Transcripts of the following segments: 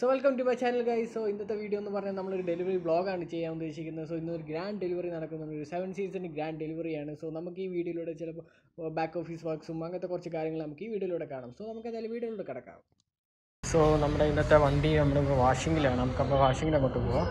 so welcome to my channel guys so ഇന്നത്തെ video എന്ന് പറഞ്ഞാൽ നമ്മളൊരു ഡെലിവറി ബ്ലോഗാണ് ചെയ്യാൻ ഉദ്ദേശിക്കുന്നത് സോ ഇന്നൊരു ഗ്രാൻഡ് ഡെലിവറി നടക്കുന്നുണ്ട് ഒരു സെവൻ സീസൺ ഗ്രാൻഡ് ഡെലിവറിയാണ് സോ നമുക്ക് ഈ വീഡിയോയിലൂടെ ചിലപ്പോൾ ബാക്ക് ഓഫീസ് വർക്ക്സും അങ്ങനത്തെ കുറച്ച് കാര്യങ്ങൾ നമുക്ക് ഈ വീഡിയോയിലൂടെ കാണാം സോ നമുക്ക് എന്തായാലും വീഡിയോയിലൂടെ കിടക്കാം സോ നമ്മുടെ ഇന്നത്തെ വണ്ടി നമ്മുടെ വാഷിങ്ങിലാണ് നമുക്കപ്പോൾ വാഷിങ്ങിന് അങ്ങോട്ട് പോവാം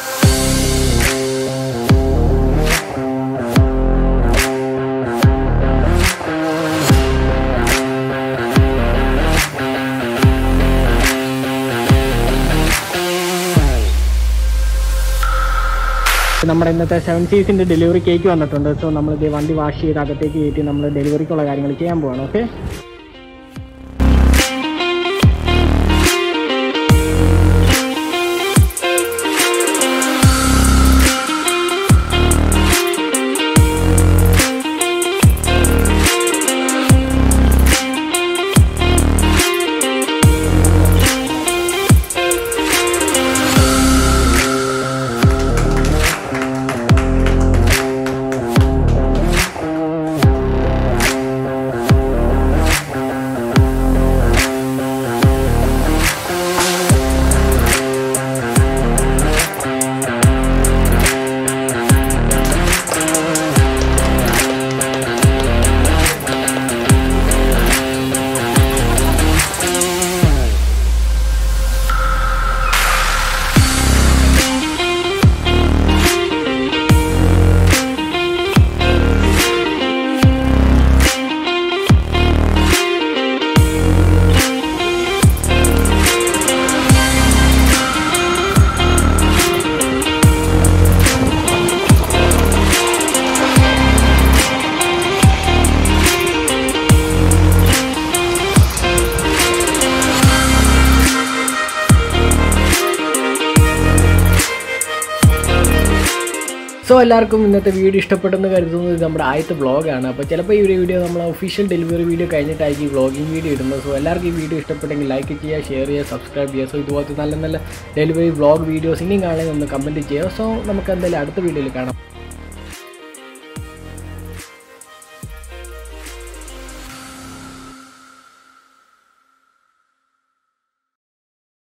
നമ്മുടെ ഇന്നത്തെ സെവൻ സീസിൻ്റെ ഡെലിവറി കേക്ക് വന്നിട്ടുണ്ട് സോ നമ്മൾ ഇത് വണ്ടി വാഷ് ചെയ്ത് അകത്തേക്ക് കയറ്റി നമ്മൾ ഡെലിവറിക്കുള്ള കാര്യങ്ങൾ ചെയ്യാൻ പോവാണ് ഓക്കെ സോ എല്ലാവർക്കും ഇന്നത്തെ വീഡിയോ ഇഷ്ടപ്പെട്ടെന്ന് കരുതുന്നത് ഇത് നമ്മുടെ ആദ്യത്തെ വ്ളോഗാണ് അപ്പോൾ ചിലപ്പോൾ ഈ ഒരു വീഡിയോ നമ്മൾ ഒഫീഷ്യൽ ഡെലിവറി വീഡിയോ കഴിഞ്ഞിട്ടായിരിക്കും ഈ വ്ളോഗിങ് വീഡിയോ ഇടുന്നത് സോ എല്ലാവർക്കും ഈ വീഡിയോ ഇഷ്ടപ്പെട്ടെങ്കിൽ ലൈക്ക് ചെയ്യുക ഷെയർ ചെയ്യുക സബ്സ്ക്രൈബ് ചെയ്യുക സോ ഇതുപോലത്തെ നല്ല നല്ല ഡെലിവറി വ്ളോഗ് വീഡിയോസ് ഇനിയും കാണാൻ ഒന്ന് കമൻറ്റ് ചെയ്യുക സോ നമുക്ക് എന്തായാലും അടുത്ത വീഡിയോയിൽ കാണാം